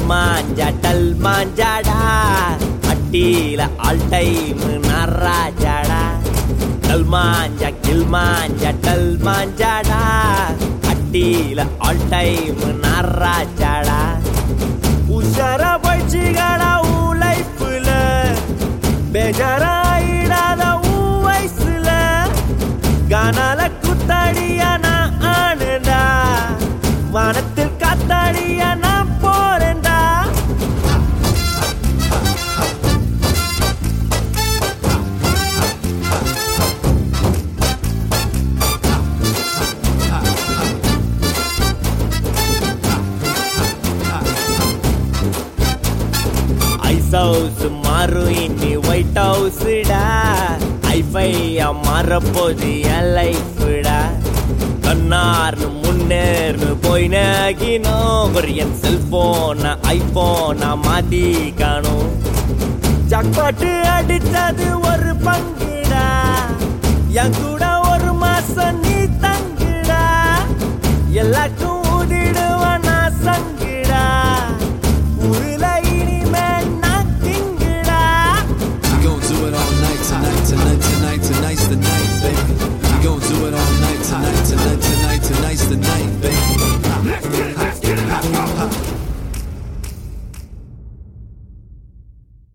மாஞ்சா டல் மாஞ்சாடா அட்டியில ஆல் டைம் நராஜாடா டல் மாஞ்சா கில் மாஞ்சா டல் மாஞ்சாடா அட்டியில ஆல் டைம் நராஜாடா உஷாரா போயிடுச்சுகாடா உன் லைஃப்ல பேஜாராயிடாத உன் வயசுல கானால குத்தாடியா நான் ஆனடா வானத்தில் காத்தாடியா நான் போறேன்டா ஐஸ் ஹவுஸ் மாறும் இனி ஒயிட் ஹவுஸ்டா ஐஃபையா மாறப்போது என் லைஃப்டா கண்ணார்னு முன்னேர்னு போய் நகினோம் ஒரு என் செல்போன ஐபோனா மாத்தி காணும் ஜாக்பாட்டு அடிச்சது ஒரு பங்குடா என் கூட ஒரு மாசம் நீ தங்குடா எல்லாருக்கும் ஊதிடுவான் நான் சங்கு